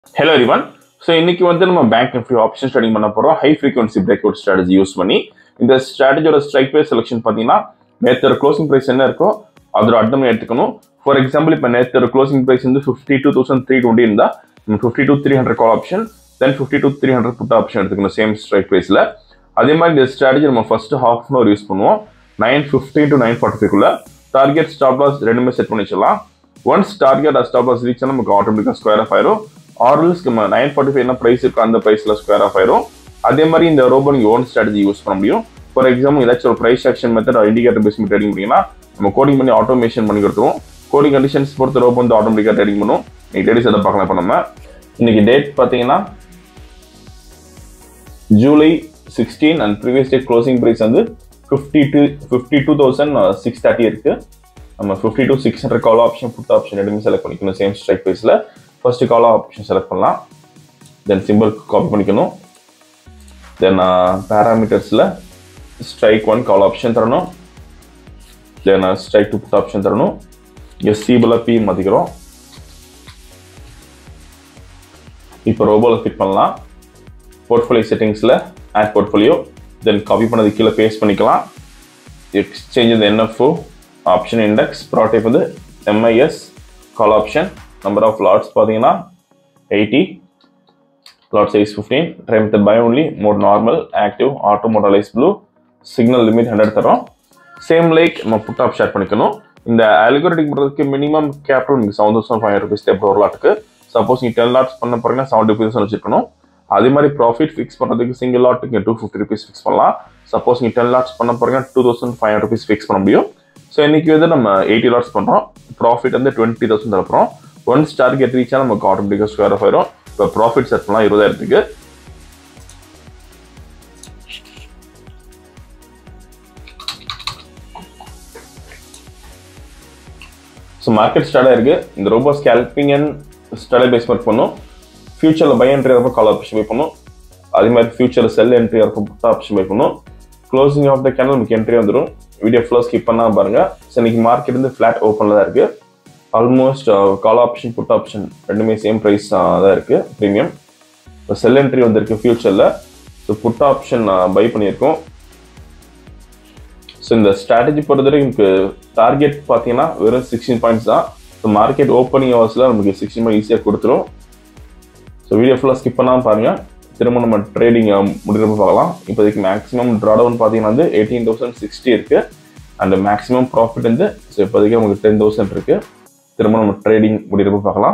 hello everyone so இன்னைக்கு வந்து நம்ம பேங்க் நிஃப்டி ஆப்ஷன் ஸ்டடிங் பண்ண போகிறோம் high frequency breakout strategy use பண்ணி இந்த ஸ்ட்ராட்டஜியோட ஸ்ட்ரைக் ப்ரைஸ் செலெக்ஷன் பார்த்தீங்கன்னா நேற்று க்ளோசிங் ப்ரைஸ் என்ன இருக்கோ அதோட அட்டம் எடுத்துக்கணும் ஃபார் எக்ஸாம்பிள் இப்போ நேற்று க்ளோசிங் ப்ரைஸ் வந்து fifty two thousand three twenty இருந்தால் நம்ம fifty two three hundred call option then fifty two three hundred put option எடுத்துக்கணும் சேம் ஸ்ட்ரைக் ப்ரைஸில் அதே மாதிரி இந்த ஸ்ட்ராட்டஜி நம்ம first half an hour use பண்ணுவோம் nine fifty to nine forty ஃபைவ்க்குள்ள டார்கெட் ஸ்டாப் லாஸ் ரெண்டுமே செட் பண்ணி வச்சிடலாம் once target stop loss reach நமக்கு ஆட்டோமேட்டிக்காக ஸ்கொயர் ஆஃப் ஆயிரும் ஆர்எல்ஸ் நம்ம நைன் ஃபார்ட்டி ஃபைவ் என்ன ப்ரைஸ் இருக்கோ அந்த ப்ரைஸில் ஸ்கொயர் ஆஃப் ஆயிரும் அதே மாதிரி இந்த ரோபோ நீங்கள் ஓன் ஸ்ட்ராட்டஜி யூஸ் பண்ண முடியும் ஃபார் எக்ஸாம்பிள் ஏதாச்சும் ஒரு price action method indicator base trading பண்ணிங்கன்னா நம்ம கோடிங் பண்ணி ஆட்டோமேஷன் பண்ணி கொடுத்துருவோம் கோடிங் கண்டிஷன்ஸ் பொறுத்த ரோபோ வந்து ஆட்டோமேட்டிக்காக ட்ரேடிங் பண்ணும் நீங்கள் ட்ரேடிஸ் அதை பார்க்கலாம் இப்போ நம்ம இன்னைக்கு டேட் பார்த்தீங்கன்னா July sixteen and previous date closing price வந்து fifty two fifty two thousand six thirty இருக்கு நம்ம fifty two six hundred call option put option ரெண்டுமே செலக்ட் பண்ணிக்கணும் சேம் ஸ்ட்ரைக் ப்ரைஸில் ஃபர்ஸ்ட் கால் ஆப்ஷன் செலக்ட் பண்ணலாம் தென் சிம்பிள் காப்பி பண்ணிக்கணும் then பேராமீட்டர்ஸில் strike one call option தரணும் then strike two put option தரணும் இங்கே சீபில் பி மாற்றிக்கிறோம் இப்போ ரோபோவில் ஃபிட் பண்ணலாம் போர்ட்ஃபோலியோ செட்டிங்ஸில் ஆட் போர்ட்ஃபோலியோ தென் காப்பி பண்ணது கீழே பேஸ்ட் பண்ணிக்கலாம் எக்ஸ்சேஞ்ச் இந்த என்எஃப்ஓ ஆப்ஷன் இண்டெக்ஸ் ப்ராடைப் வந்து MIS call option number of lots பார்த்தீங்கன்னா எயிட்டி லாட் சைஸ் ஃபிஃப்டீன் ட்ரைம் method by only mode normal active auto மோட்டலைஸ் ப்ளூ சிக்னல் லிமிட் ஹண்ட்ரட் தரோம் சேம் லைக் நம்ம புட் ஆப் ஷேர் பண்ணிக்கணும் இந்த அல்கோரிட்டிக் பண்ணுறதுக்கு மினிமம் கேபிட்டல் உங்களுக்கு seven thousand five hundred rupees தேவை ஒரு லாட்டுக்கு சப்போஸ் நீங்கள் டென் லாட்ஸ் பண்ண போறீங்கன்னா செவன்டி ருபீஸ் வச்சிருக்கணும் அதே மாதிரி ப்ராஃபிட் ஃபிக்ஸ் பண்ணுறதுக்கு சிங்கிள் லாட்டுக்கு டூ ஃபிஃப்டி ருபீஸ் ஃபிக்ஸ் பண்ணலாம் சப்போஸ் நீங்கள் டென் லாட்ஸ் பண்ண போறீங்கன்னா two thousand five hundred rupees fix பண்ண முடியும் ஸோ இன்னைக்கு வந்து நம்ம எயிட்டி லாட்ஸ் பண்ணுறோம் ப்ராஃபிட் வந்து டுவெண்ட்டி தௌசண்ட் தரப்போம் ஒன் டார்கெட் ரீச்சாக நமக்கு ஆட்டோமேட்டிக்காக ஸ்கொயர் ஆஃப் ஆயிரும் இப்போ ப்ராஃபிட் செட் பண்ணலாம் இருபதாயிரத்துக்கு ஸோ மார்க்கெட் ஸ்டார்ட் இருக்கு இந்த ரோபோ ஸ்கேல்பிங் அண்ட் ஸ்டடை பேஸ் ஒர்க் பண்ணும் ஃபியூச்சரில் பை என்ட்ரி இருப்போ கால் ஆப்ஷன் பை பண்ணும் அதே மாதிரி ஃபியூச்சரில் செல் என்ட்ரி இருப்போ புட் ஆப்ஷன் பை பண்ணும் க்ளோசிங் ஆஃப் த கேனல் நமக்கு என்ட்ரி வந்துடும் வீடியோ ஃபுல்லாக ஸ்கிப் பண்ணால் பாருங்க ஸோ இன்னைக்கு மார்க்கெட் வந்து ஃப்ளாட் ஓப்பனில் தான் இருக்கு almost call option put option ரெண்டுமே சேம் ப்ரைஸ் தான் இருக்கு ப்ரீமியம் இப்போ செல் என்ட்ரி வந்திருக்கு ஃபியூச்சரில் ஸோ புட் ஆப்ஷன் பை பண்ணியிருக்கோம் ஸோ இந்த ஸ்ட்ராட்டஜி பொறுத்தவரைக்கும் எனக்கு டார்கெட் பார்த்தீங்கன்னா வெறும் சிக்ஸ்டீன் பாயிண்ட்ஸ் தான் ஸோ மார்க்கெட் ஓப்பனிங் ஹவர்ஸில் நமக்கு சிக்ஸ்டீன் பாயிண்ட் ஈஸியாக கொடுத்துரும் ஸோ வீடியோ ஃபுல்லாக ஸ்கிப் பண்ணாமல் பாருங்கள் திரும்ப நம்ம ட்ரேடிங் முடிகிறப்ப பார்க்கலாம் இப்போதைக்கு மேக்ஸிமம் ட்ரா டவுன் பார்த்தீங்கன்னா வந்து எயிட்டீன் தௌசண்ட் சிக்ஸ்டி இருக்குது அண்ட் மேக்ஸிமம் ப்ராஃபிட் வந்து ஸோ இப்போதைக்கு நமக்கு டென் தௌசண்ட் இருக்குது திரும்ப நம்ம ட்ரேடிங் முடிகிறப்ப பார்க்கலாம்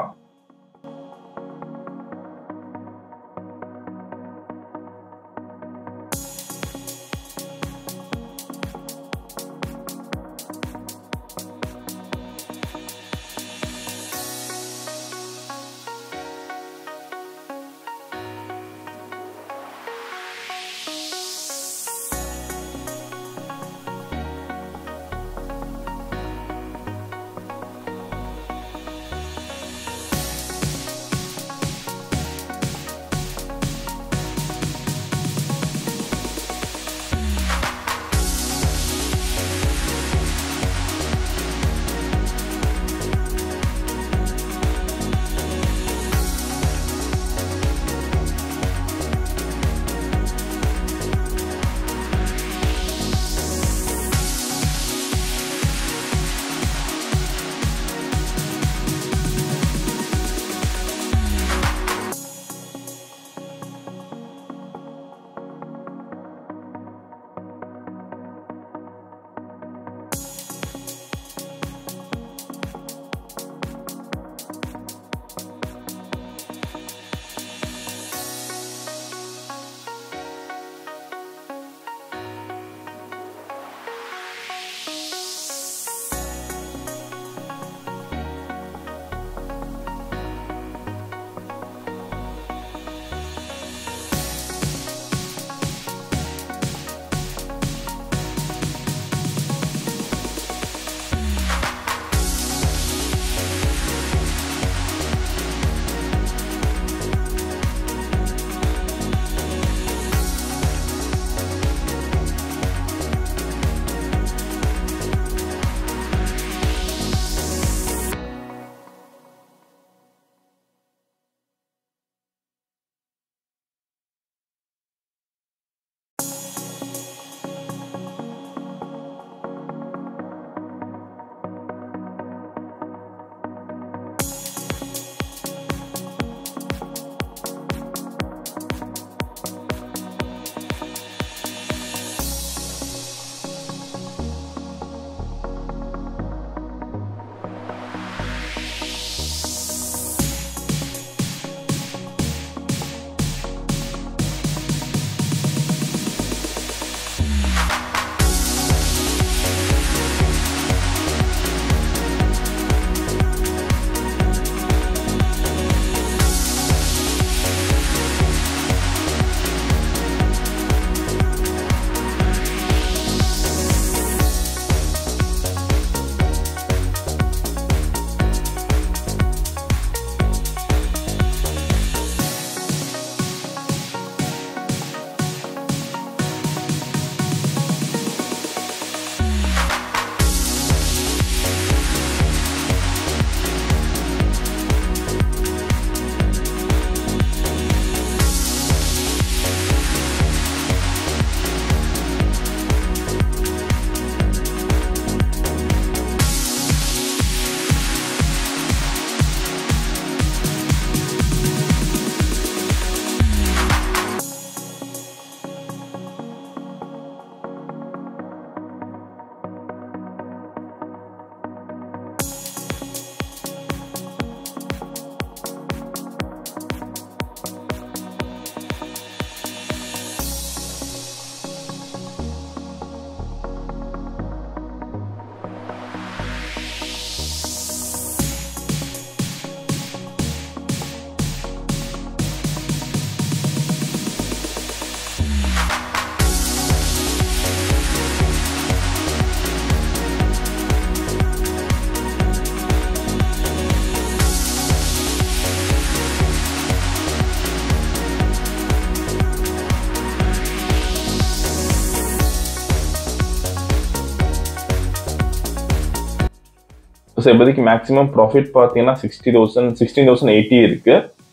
ஸோ இப்போதைக்கு மேக்ஸிமம் ப்ராஃபிட் பார்த்தீங்கன்னா sixty thousand sixteen thousand eighty இருக்கு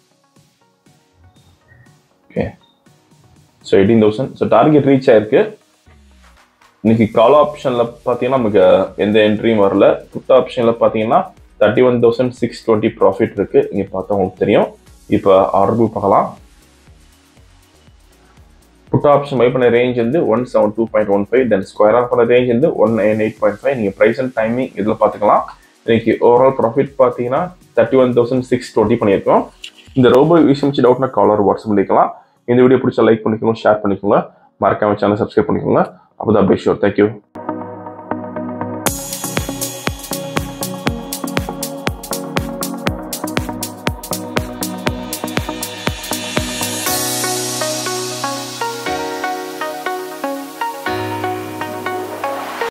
okay so eighteen thousand so target reach ஆயிருக்கு இன்னைக்கு கால் ஆப்ஷனில் பார்த்தீங்கன்னா நமக்கு எந்த என்ட்ரியும் வரல புட் ஆப்ஷனில் பார்த்தீங்கன்னா thirty one thousand six twenty profit இருக்கு இங்கே பார்த்தா உங்களுக்கு தெரியும் இப்போ ஆர்டர் புக் பார்க்கலாம் புட் ஆப்ஷன் பை பண்ண ரேஞ்ச் வந்து one seven two point one five then square off பண்ண ரேஞ்ச் வந்து one nine eight point five நீங்கள் ப்ரைஸ் அண்ட் டைமிங் இதில் பார்த்துக்கலாம் இன்னைக்கு ஓவரால் ப்ராஃபிட் பார்த்தீங்கன்னா thirty one thousand six twenty பண்ணியிருக்கோம் இந்த ரோபோ விஷயம் டவுட்னா காலர் வாட்ஸ்அப் பண்ணிக்கலாம் இந்த வீடியோ பிடிச்சா லைக் பண்ணிக்கோங்க ஷேர் பண்ணிக்கோங்க மறக்காம சேனல் சப்ஸ்கிரைப் பண்ணிக்கோங்க அப்போ தான் அப்டேட் ஷோர் தேங்க்யூ